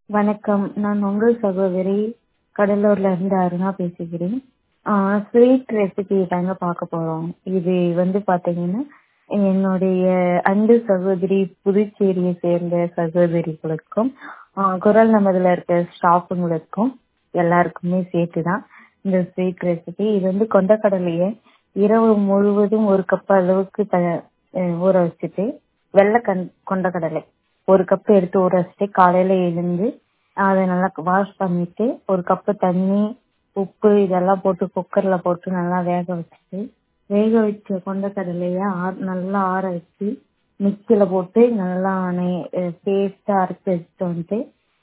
வணக்கம் நான் உங்கள் சகோதரி கடலூர்ல இருந்து அருணா பேசுகிறேன் ஸ்வீட் ரெசிபி தாங்க பார்க்க போறோம் இது வந்து பாத்தீங்கன்னா என்னுடைய அன்பு சகோதரி புதுச்சேரியை சேர்ந்த சகோதரிகளுக்கும் ஆஹ் குரல் நமதுல இருக்க ஸ்டாஃபுங்களுக்கும் எல்லாருக்குமே சேர்த்து தான் இந்த ஸ்வீட் ரெசிபி இது வந்து கொண்டக்கடலையை இரவு முழுவதும் ஒரு கப் அளவுக்கு த அஹ் ஊற வச்சுட்டு வெள்ளை கண் கொண்டக்கடலை ஒரு கப் எடுத்து ஊற வச்சுட்டு காலையில எழுந்து அதை நல்லா வாஷ் பண்ணிட்டு ஒரு கப்பு தண்ணி உப்பு இதெல்லாம் போட்டு குக்கர்ல போட்டு நல்லா வேக வச்சுட்டு வேக வச்ச கொண்டக்கடலைய ஆ- நல்லா ஆற வச்சு மிக்சியில போட்டு நல்லா பேஸ்டா அரைச்சு வச்சுட்டு வந்துட்டு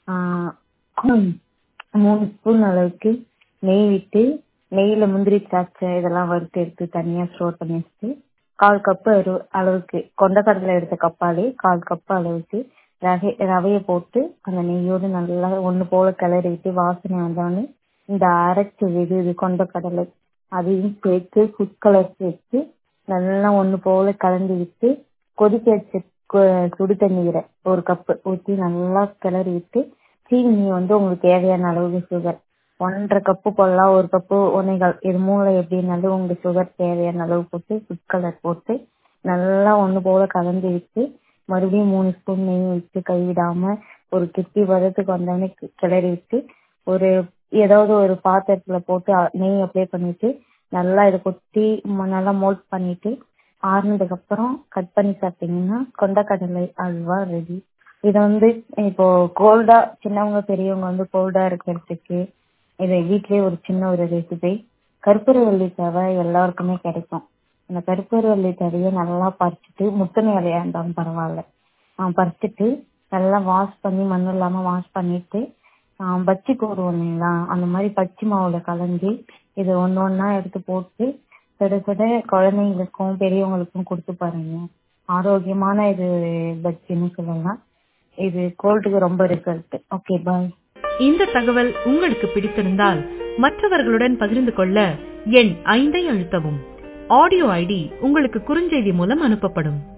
ஆஹ் மூணு ஸ்பூன் அளவுக்கு நெய் விட்டு நெய்யில முந்திரி திராட்சை இதெல்லாம் வறுத்து எடுத்து தனியா ஸ்டோர் பண்ணி வச்சுட்டு கால் கப்பு அளவுக்கு கொண்டக்கடலை எடுத்த கப்பாலே கால் கப்பு அளவுக்கு ரவை ரவைய போட்டு அந்த நெய்யோடு நல்லா ஒண்ணு போல கிளறிட்டு வாசனை வந்தோடனே இந்த அரைச்ச விது இது கொண்டக்கடலை அதையும் சேர்த்து ஃபுட் கலர் சேர்த்து நல்லா ஒண்ணு போல கலந்து விட்டு கொதிக்க வச்ச கு- சுடு தண்ணீரை ஒரு கப்பு ஊற்றி நல்லா கிளறி விட்டு சீனி வந்து உங்களுக்கு தேவையான அளவுக்கு சுகர் ஒன்றரை கப்பு போடலாம் ஒரு கப்பு ஒன்னேகால் இது மூணுல எப்படின்னாலும் உங்களுக்கு சுகர் தேவையான அளவு போட்டு ஃபுட் கலர் போட்டு நல்லா ஒண்ணு போல கலந்து விட்டு மறுபடியும் மூணு ஸ்பூன் நெய் விட்டு கைவிடாம ஒரு கெட்டி பதத்துக்கு வந்தோடனே கி- கிளறி விட்டு ஒரு ஏதாவது ஒரு பாத்திரத்துல போட்டு அ- நெய் அப்ளை பண்ணிட்டு நல்லா இதை கொட்டி ம- நல்லா மோல்ட் பண்ணிட்டு ஆறுனதுக்கு அப்புறம் கட் பண்ணி சாப்பிட்டீங்கன்னா கொண்டக்கடலை அல்வா ரெடி இதை வந்து இப்போ கோல்டா சின்னவங்க பெரியவங்க வந்து கோல்டா இருக்கிறதுக்கு இது வீட்லயே ஒரு சின்ன ஒரு ரெசிபி கற்பூரவள்ளி தவை எல்லாருக்குமே கிடைக்கும் அந்த கற்பூரவள்ளி தவையை நல்லா பறிச்சுட்டு முத்தனை இலையா இருந்தாலும் பரவாயில்ல ஆஹ் பறிச்சுட்டு நல்லா வாஷ் பண்ணி மண் இல்லாம வாஷ் பண்ணிட்டு ஆஹ் பச்சி போடுவோம் இல்லைங்களா அந்த மாதிரி பச்சை மாவுல கலந்து இது ஒண்ணு ஒண்ணா எடுத்து போட்டு சுட சுட குழந்தைங்களுக்கும் பெரியவங்களுக்கும் கொடுத்து பாருங்க ஆரோக்கியமான இது பஜ்ஜின்னு சொல்லலாம் இது கோல்டுக்கு ரொம்ப ரிசல்ட் ஓகே பாய் இந்த தகவல் உங்களுக்கு பிடித்திருந்தால் மற்றவர்களுடன் பகிர்ந்து கொள்ள எண் ஐந்தை அழுத்தவும் ஆடியோ ஐடி உங்களுக்கு குறுஞ்செய்தி மூலம் அனுப்பப்படும்